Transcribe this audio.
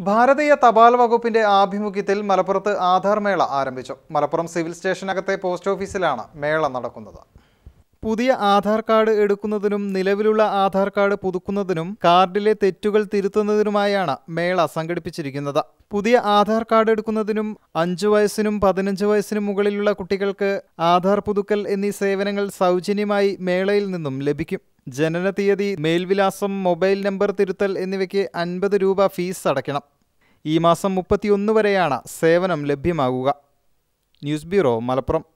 ഭാരതീയ തപാൽ വകുപ്പിന്റെ ആഭിമുഖ്യത്തിൽ മലപ്പുറത്ത് ആധാർ മേള ആരംഭിച്ചു മലപ്പുറം സിവിൽ സ്റ്റേഷനകത്തെ പോസ്റ്റ് ഓഫീസിലാണ് മേള നടക്കുന്നത് പുതിയ ആധാർ കാർഡ് എടുക്കുന്നതിനും നിലവിലുള്ള ആധാർ കാർഡ് പുതുക്കുന്നതിനും കാർഡിലെ തെറ്റുകൾ തിരുത്തുന്നതിനുമായാണ് മേള സംഘടിപ്പിച്ചിരിക്കുന്നത് പുതിയ ആധാർ കാർഡ് എടുക്കുന്നതിനും അഞ്ചു വയസ്സിനും പതിനഞ്ച് വയസ്സിനും മുകളിലുള്ള കുട്ടികൾക്ക് ആധാർ പുതുക്കൽ എന്നീ സേവനങ്ങൾ സൗജന്യമായി മേളയിൽ നിന്നും ലഭിക്കും ജനന തീയതി മേൽവിലാസം മൊബൈൽ നമ്പർ തിരുത്തൽ എന്നിവയ്ക്ക് അൻപത് രൂപ ഫീസ് അടയ്ക്കണം ഈ മാസം മുപ്പത്തിയൊന്ന് വരെയാണ് സേവനം ലഭ്യമാകുക ന്യൂസ് ബ്യൂറോ മലപ്പുറം